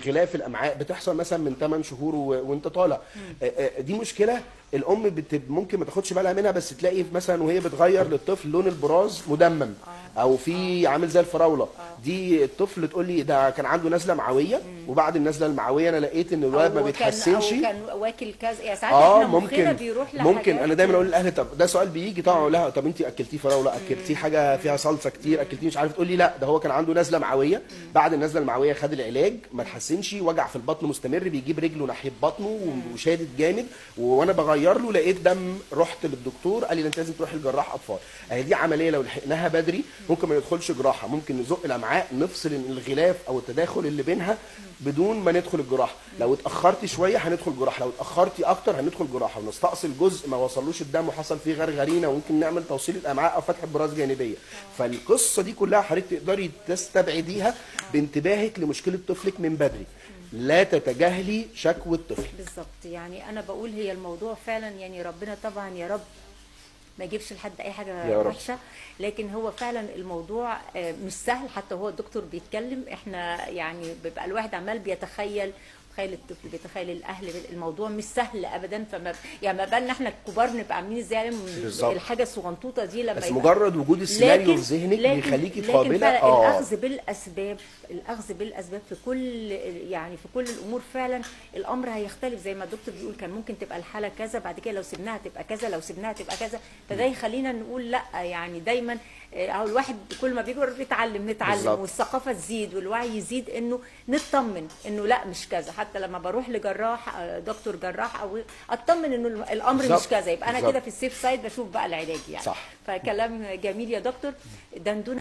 غلاف الامعاء بتحصل مثلا من 8 شهور و... وانت طالع آه، آه، دي مشكله الام بت... ممكن ما تاخدش بالها منها بس تلاقي مثلا وهي بتغير للطفل لون البراز مدمم او في عامل زي الفراوله دي الطفل تقول لي ده كان عنده نزله معويه وبعد النزله المعويه انا لقيت ان الولد ما أو كان- بيتحسنش او كان واكل كذا يعني ساعات اه احنا مخنا ممكن بيروح ممكن لحاجات- انا دايما اقول للاهل طب ده سؤال بيجي طبعا اقول لها طب انت اكلتيه فراوله اكلتيه حاجه فيها صلصه كتير اكلتيه مش عارف تقول لي لا ده هو كان عنده نزله معويه بعد النزله المعويه خد العلاج ما تحسنش وجع في البطن مستمر بيجيب رجله ناحيه بطنه وشادد جامد وانا بغير له لقيت دم رحت للدكتور قال لي ده انت لازم تروح لجراح اطفال اهي دي عمليه لو لحقناها بدري ممكن ما ندخلش جراحه ممكن نزق الامعاء نفصل الغلاف او التداخل اللي بينها بدون ما ندخل الجراحه لو اتاخرتي شويه هندخل جراحه لو اتاخرتي اكتر هندخل جراحه ونستأصل جزء ما وصلوش الدم وحصل فيه غرغرينه وممكن نعمل توصيل الامعاء او فتح براز جانبيه فالقصه دي كلها حضرتك تقدري تستبعديها بانتباهك لمشكله طفلك من بدري لا تتجاهلي شكوى الطفل بالظبط يعني انا بقول هي الموضوع فعلا يعني ربنا طبعا يا رب ما يجيبش لحد اي حاجه يا رب. وحشه لكن هو فعلا الموضوع آه، مش سهل حتى هو الدكتور بيتكلم احنا يعني بيبقى الواحد عمال بيتخيل تخيل الطفل بيتخيل الاهل الموضوع مش سهل ابدا فما يعني ما بالنا احنا الكبار نبقى عاملين ازاي من بالظبط. الحاجه الصغنطوطه دي لما بس يبقى- مجرد وجود السيناريو لكن- في ذهنك لكن- بيخليكي لكن قابله فعلا اه الاخذ بالاسباب الاخذ بالاسباب في كل يعني في كل الامور فعلا الامر هيختلف زي ما الدكتور بيقول كان ممكن تبقى الحاله كذا بعد كده لو سيبناها تبقى كذا لو سيبناها تبقى كذا فده يخلينا نقول لا يعني دايما آه، او الواحد كل ما بيكبر بيتعلم نتعلم بالظبط. والثقافه تزيد والوعي يزيد انه نطمن انه لا مش كذا حتى لما بروح لجراح آه، دكتور جراح او اطمن انه الامر مش بالظبط. كذا يبقى انا بالظبط. كده في السيف سايد بشوف بقى العلاج يعني صح. فكلام جميل يا دكتور دندون